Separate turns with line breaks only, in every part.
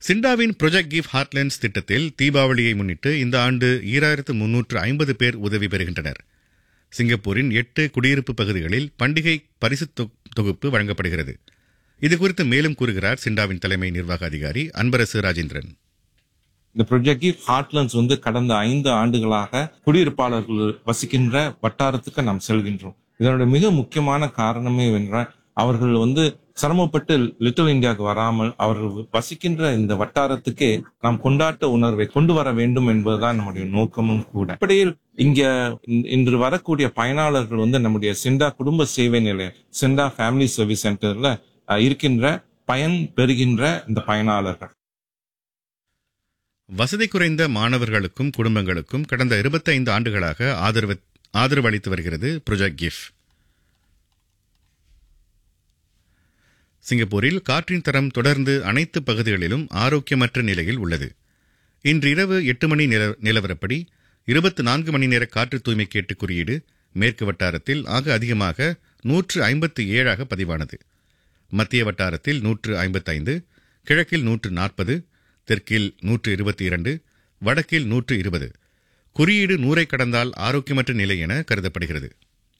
சிண்டாவின் project give ஹார்ட்லேண்ட்ஸ் திட்டத்தில் தீபாவளியை முன்னிட்டு இந்த ஆண்டு ஈராயிரத்து முன்னூற்று ஐம்பது பேர் உதவி பெறுகின்றனர் சிங்கப்பூரின் எட்டு குடியிருப்பு பகுதிகளில் பண்டிகை பரிசு தொ- தொகுப்பு வழங்கப்படுகிறது இதுகுறித்து மேலும் கூறுகிறார் சிண்டாவின் தலைமை நிர்வாக அதிகாரி அன்பரசு ராஜேந்திரன்
இந்த ப்ரொஜெக்டிவ் ஹார்ட்லண்ட்ஸ் வந்து கடந்த ஐந்து ஆண்டுகளாக குடியிருப்பாளர்கள் வசிக்கின்ற வட்டாரத்துக்கு நாம் செல்கின்றோம் இதனுடைய மிக முக்கியமான காரணமே என்றால் அவர்கள் வந்து சிரமப்பட்டு லிட்டில் இந்தியாவுக்கு வராமல் அவர்கள் வசிக்கின்ற இந்த வட்டாரத்துக்கே நாம் கொண்டாட்ட உணர்வை கொண்டு வர வேண்டும் என்பதுதான் நம்முடைய நோக்கமும் கூட அப்படியில் இங்க இன்- இன்று வரக்கூடிய பயனாளர்கள் வந்து நம்முடைய சிண்டா குடும்ப சேவை நிலையம் சிண்டா ஃபேமிலி சர்வீஸ் சென்டர்ல அஹ், இருக்கின்ற பயன் பெறுகின்ற இந்த பயனாளர்கள்
வசதி குறைந்த மாணவர்களுக்கும் குடும்பங்களுக்கும் கடந்த 25 ஆண்டுகளாக ஆதரவு ஆதரவு அளித்து வருகிறது ப்ரொஜெக்ட் கிஃப் சிங்கப்பூரில் காற்றின் தரம் தொடர்ந்து அனைத்து பகுதிகளிலும் ஆரோக்கியமற்ற நிலையில் உள்ளது இன்று இரவு எட்டு மணி நில- நிலவரப்படி இருபத்தி நான்கு மணி நேர காற்று தூய்மை கேட்டு குறியீடு மேற்கு வட்டாரத்தில் ஆக அதிகமாக நூற்று ஐம்பத்தி ஏழாக பதிவானது மத்திய வட்டாரத்தில் நூற்று ஐம்பத்தைந்து கிழக்கில் நூற்று நாற்பது தெற்கில் நூற்று இருபத்தி இரண்டு வடக்கில் நூற்று இருபது குறியீடு நூறை கடந்தால் ஆரோக்கியமற்ற நிலை என கருதப்படுகிறது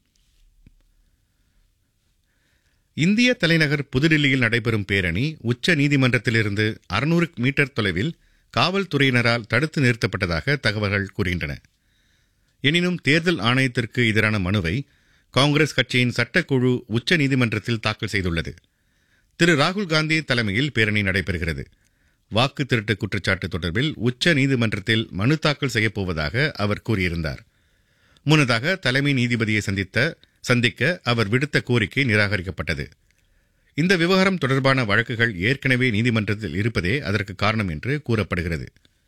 இந்திய தலைநகர் புதுடில்லியில் நடைபெறும் பேரணி உச்ச நீதிமன்றத்திலிருந்து அறுநூறு மீட்டர் தொலைவில் காவல்துறையினரால் தடுத்து நிறுத்தப்பட்டதாக தகவல்கள் கூறுகின்றன எனினும் தேர்தல் ஆணையத்திற்கு எதிரான மனுவை காங்கிரஸ் கட்சியின் சட்டக்குழு உச்ச நீதிமன்றத்தில் தாக்கல் செய்துள்ளது திரு ராகுல் காந்தி தலைமையில் பேரணி நடைபெறுகிறது வாக்கு திருட்டு குற்றச்சாட்டு தொடர்பில் உச்ச நீதிமன்றத்தில் மனு தாக்கல் செய்யப்போவதாக அவர் கூறியிருந்தார் முன்னதாக தலைமை நீதிபதியை சந்தித்த சந்திக்க அவர் விடுத்த கோரிக்கை நிராகரிக்கப்பட்டது இந்த விவகாரம் தொடர்பான வழக்குகள் ஏற்கனவே நீதிமன்றத்தில் இருப்பதே அதற்கு காரணம் என்று கூறப்படுகிறது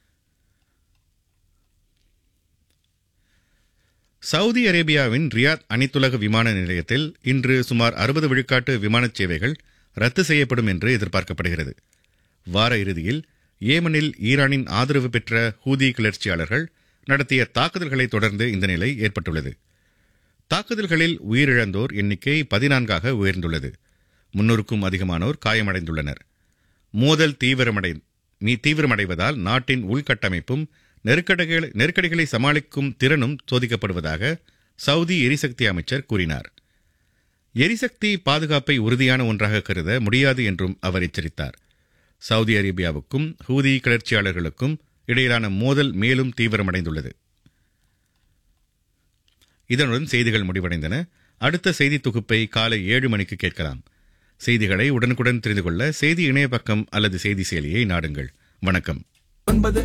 சவுதி அரேபியாவின் ரியாத் அனைத்துலக விமான நிலையத்தில் இன்று சுமார் அறுபது விழுக்காட்டு விமானச் சேவைகள் ரத்து செய்யப்படும் என்று எதிர்பார்க்கப்படுகிறது வார இறுதியில் ஏமனில் ஈரானின் ஆதரவு பெற்ற ஹூதி கிளர்ச்சியாளர்கள் நடத்திய தாக்குதல்களை தொடர்ந்து இந்த நிலை ஏற்பட்டுள்ளது தாக்குதல்களில் உயிரிழந்தோர் எண்ணிக்கை பதினான்காக உயர்ந்துள்ளது முன்னூறுக்கும் அதிகமானோர் காயமடைந்துள்ளனர் மோதல் தீவிரமடை மீ தீவிரமடைவதால் நாட்டின் உள்கட்டமைப்பும் நெருக்கடிகள் நெருக்கடிகளை சமாளிக்கும் திறனும் சோதிக்கப்படுவதாக சவுதி எரிசக்தி அமைச்சர் கூறினார் எரிசக்தி பாதுகாப்பை உறுதியான ஒன்றாக கருத முடியாது என்றும் அவர் எச்சரித்தார் சவுதி அரேபியாவுக்கும் ஹூதி கிளர்ச்சியாளர்களுக்கும் இடையிலான மோதல் மேலும் தீவிரமடைந்துள்ளது இதனுடன் செய்திகள் முடிவடைந்தன அடுத்த செய்தி தொகுப்பை காலை ஏழு மணிக்கு கேட்கலாம் செய்திகளை உடனுக்குடன் தெரிந்து கொள்ள செய்தி இணைய பக்கம் அல்லது செய்தி செயலியை நாடுங்கள் வணக்கம்
ஒன்பது